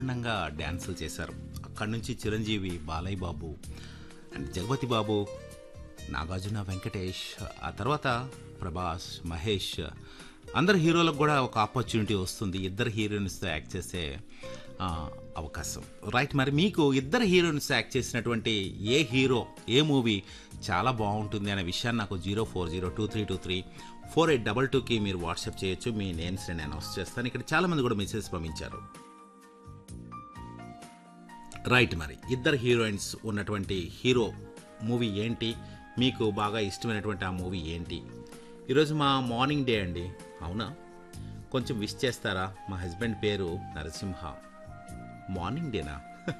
బ్రహ్మాండంగా డ్యాన్సులు చేశారు అక్కడి నుంచి చిరంజీవి బాలయ్య బాబు అండ్ జగపతి బాబు నాగార్జున వెంకటేష్ ఆ తర్వాత ప్రభాస్ మహేష్ అందరు హీరోలకు కూడా ఒక ఆపర్చునిటీ వస్తుంది ఇద్దరు హీరోయిన్స్తో యాక్ట్ చేసే ఆ, అవకాశం రైట్ మరి మీకు ఇద్దరు హీరోయిన్స్ యాక్ట్ చేసినటువంటి ఏ హీరో ఏ మూవీ చాలా బాగుంటుంది అనే విషయాన్ని నాకు zero four zero two three two three four eight double టూకి మీరు వాట్సాప్ చేయొచ్చు మీ నేమ్స్ నేను అనౌన్స్ చేస్తాను ఇక్కడ చాలామంది కూడా మెసేజ్ పంపించారు రైట్ మరి ఇద్దరు హీరోయిన్స్ ఉన్నటువంటి హీరో మూవీ ఏంటి మీకు బాగా ఇష్టమైనటువంటి ఆ మూవీ ఏంటి ఈరోజు మా మార్నింగ్ డే అండి అవునా కొంచెం విష్ చేస్తారా మా హస్బెండ్ పేరు నరసింహ మార్నింగ్ డేనా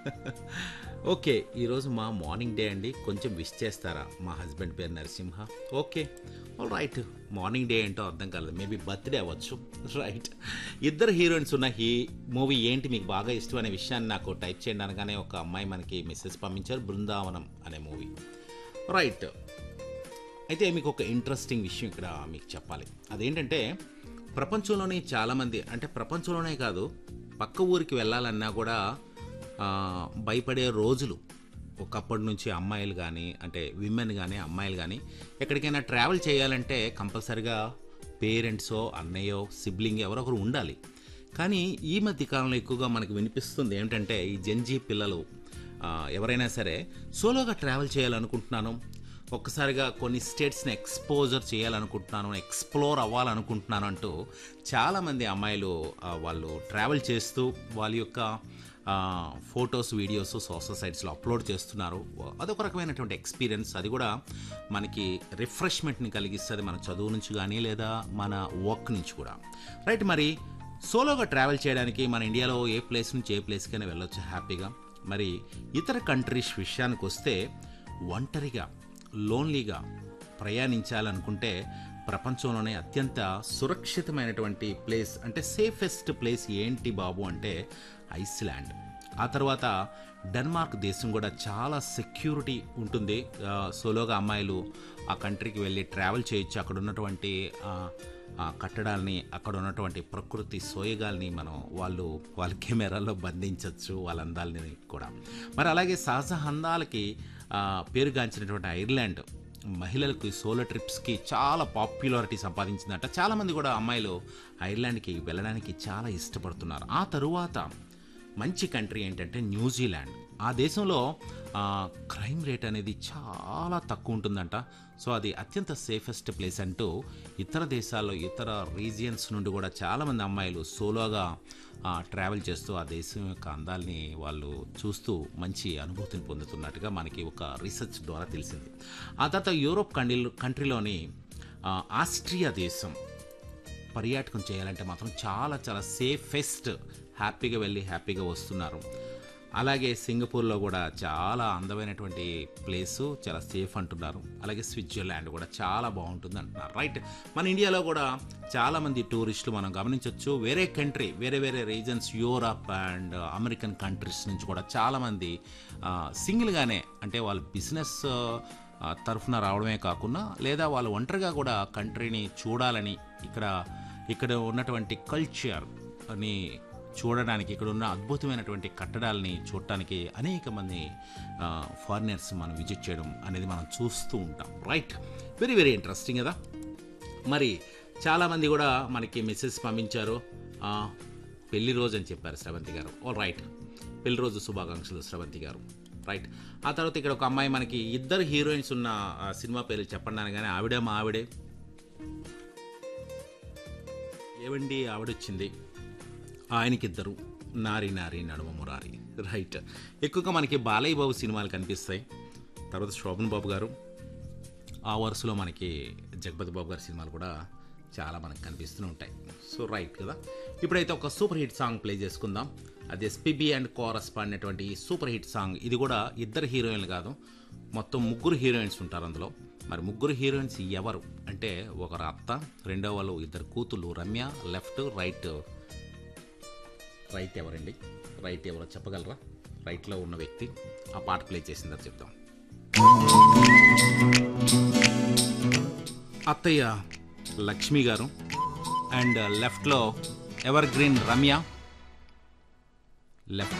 ఓకే ఈరోజు మా మార్నింగ్ డే అండి కొంచెం విష్ చేస్తారా మా హస్బెండ్ పేరు Narasimha okay all right morning day ఏంటో అర్థం కాలేదు మేబీ బర్త్డే అవ్వచ్చు రైట్ ఇద్దరు హీరోయిన్స్ ఉన్న హీ మూవీ ఏంటి మీకు బాగా ఇష్టం అనే విషయాన్ని నాకు టైప్ చేయండి అనగానే ఒక అమ్మాయి మనకి మెసేజ్ పంపించారు బృందావనం అనే మూవీ రైట్ అయితే మీకు ఒక ఇంట్రెస్టింగ్ విషయం ఇక్కడ మీకు చెప్పాలి అదేంటంటే ప్రపంచంలోనే చాలామంది అంటే ప్రపంచంలోనే కాదు పక్క ఊరికి వెళ్ళాలన్నా కూడా ఆ, భయపడే రోజులు ఒకప్పటి నుంచి అమ్మాయిలు కానీ అంటే విమెన్ కానీ అమ్మాయిలు కానీ ఎక్కడికైనా ట్రావెల్ చేయాలంటే కంపల్సరిగా పేరెంట్సో అన్నయ్యో సిబ్లింగ్ ఎవరో ఒకరు ఉండాలి కానీ ఈ మధ్య కాలంలో ఎక్కువగా మనకు వినిపిస్తుంది ఏమిటంటే ఈ జెన్జీ పిల్లలు ఆ, ఎవరైనా సరే సోలోగా ట్రావెల్ చేయాలనుకుంటున్నాను ఒక్కసారిగా కొన్ని స్టేట్స్ని ఎక్స్పోజర్ చేయాలనుకుంటున్నాను ఎక్స్ప్లోర్ అవ్వాలనుకుంటున్నాను అంటూ చాలామంది అమ్మాయిలు ఆ, వాళ్ళు ట్రావెల్ చేస్తూ వాళ్ళ యొక్క ఫొటోస్ వీడియోస్ సోషల్ సైట్స్లో అప్లోడ్ చేస్తున్నారు అదొక రకమైనటువంటి ఎక్స్పీరియన్స్ అది కూడా మనకి రిఫ్రెష్మెంట్ని కలిగిస్తుంది మన చదువు నుంచి కానీ లేదా మన వర్క్ నుంచి కూడా రైట్ మరి సోలోగా ట్రావెల్ చేయడానికి మన ఇండియాలో ఏ ప్లేస్ నుంచి ఏ ప్లేస్కైనా వెళ్ళొచ్చు హ్యాపీగా మరి ఇతర కంట్రీస్ విషయానికి వస్తే ఒంటరిగా లోన్లీగా ప్రయాణించాలనుకుంటే ప్రపంచంలోనే అత్యంత సురక్షితమైనటువంటి ప్లేస్ అంటే సేఫెస్ట్ ప్లేస్ ఏంటి బాబు అంటే ఐస్లాండ్ ఆ తర్వాత డెన్మార్క్ దేశం కూడా చాలా సెక్యూరిటీ ఉంటుంది ఆ, సోలోగా అమ్మాయిలు ఆ కంట్రీకి వెళ్ళి ట్రావెల్ చేయొచ్చు అక్కడ ఉన్నటువంటి ఆ, ఆ కట్టడాల్ని అక్కడ ఉన్నటువంటి ప్రకృతి సోయగాల్ని మనం వాళ్ళు వాళ్ళ కెమెరాల్లో బంధించవచ్చు వాళ్ళ అందాలని కూడా మరి అలాగే సహజ అందాలకి ఆ, పేరుగాంచినటువంటి ఐర్లాండ్ మహిళలకు ఈ సోలో ట్రిప్స్కి చాలా పాపులారిటీ సంపాదించిందంట చాలామంది కూడా అమ్మాయిలు ఐర్లాండ్కి వెళ్ళడానికి చాలా ఇష్టపడుతున్నారు ఆ తరువాత మంచి కంట్రీ ఏంటంటే న్యూజిలాండ్ ఆ దేశంలో ఆ, క్రైమ్ రేట్ అనేది చాలా తక్కువ ఉంటుందంట సో అది అత్యంత సేఫెస్ట్ ప్లేస్ అంటూ ఇతర దేశాల్లో ఇతర రీజియన్స్ నుండి కూడా చాలామంది అమ్మాయిలు సోలోగా ఆ, ట్రావెల్ చేస్తూ ఆ దేశం యొక్క అందాల్ని వాళ్ళు చూస్తూ మంచి అనుభూతిని పొందుతున్నట్టుగా మనకి ఒక రీసెర్చ్ ద్వారా తెలిసింది ఆ తర్వాత యూరోప్ కంట్రీ కంట్రీలోని ఆ, ఆస్ట్రియా దేశం పర్యాటకం చేయాలంటే మాత్రం చాలా చాలా సేఫెస్ట్ హ్యాపీగా వెళ్ళి హ్యాపీగా వస్తున్నారు అలాగే సింగపూర్లో కూడా చాలా అందమైనటువంటి ప్లేసు చాలా సేఫ్ అంటున్నారు అలాగే స్విట్జర్లాండ్ కూడా చాలా బాగుంటుంది అంటున్నారు రైట్ మన ఇండియాలో కూడా చాలామంది టూరిస్టులు మనం గమనించవచ్చు వేరే కంట్రీ వేరే వేరే reasons Europe and American countries నుంచి కూడా చాలామంది సింగిల్గానే అంటే వాళ్ళ బిజినెస్ ఆ, తరఫున రావడమే కాకుండా లేదా వాళ్ళు ఒంటరిగా కూడా కంట్రీని చూడాలని ఇక్కడ ఇక్కడ ఉన్నటువంటి కల్చర్ అని చూడడానికి ఇక్కడ ఉన్న అద్భుతమైనటువంటి కట్టడాలని చూడటానికి అనేక మంది ఫారినర్స్ మనం విజిట్ చేయడం అనేది మనం చూస్తూ ఉంటాం రైట్ వెరీ వెరీ ఇంట్రెస్టింగ్ కదా మరి చాలామంది కూడా మనకి మెసేజ్ పంపించారు ఆ, పెళ్లి రోజు అని చెప్పారు శ్రవంతి గారు ఓ రైట్ పెళ్లి రోజు శుభాకాంక్షలు శ్రవంతి గారు రైట్ ఆ తర్వాత ఇక్కడ ఒక అమ్మాయి మనకి ఇద్దరు హీరోయిన్స్ ఉన్న ఆ, సినిమా పేర్లు చెప్పండి అనగానే ఆవిడే మా ఆవిడే ఏవండి ఆవిడొచ్చింది ఆయనకిద్దరు నారి నారి నడుమ మురారి రైట్ ఎక్కువగా మనకి బాలయ్య బాబు సినిమాలు కనిపిస్తాయి తర్వాత శోభన్ బాబు గారు ఆ వరుసలో మనకి జగపతి బాబు గారి సినిమాలు కూడా చాలా మనకు కనిపిస్తూనే ఉంటాయి సో రైట్ కదా ఇప్పుడైతే ఒక సూపర్ హిట్ సాంగ్ ప్లే చేసుకుందాం అది ఎస్పీబీ అండ్ కోరస్ పాడినటువంటి ఈ సూపర్ హిట్ సాంగ్ ఇది కూడా ఇద్దరు హీరోయిన్లు కాదు మొత్తం ముగ్గురు హీరోయిన్స్ ఉంటారు అందులో మరి ముగ్గురు హీరోయిన్స్ ఎవరు అంటే ఒకరు అత్త రెండో వాళ్ళు ఇద్దరు కూతుళ్ళు రమ్య లెఫ్ట్ రైట్ రైట్ ఎవరండి రైట్ ఎవరో చెప్పగలరా రైట్లో ఉన్న వ్యక్తి ఆ పాట ప్లే చేసిందని చెప్తాం అత్తయ్య లక్ష్మి గారు అండ్ లెఫ్ట్లో ఎవర్ గ్రీన్ రమ్య లెఫ్ట్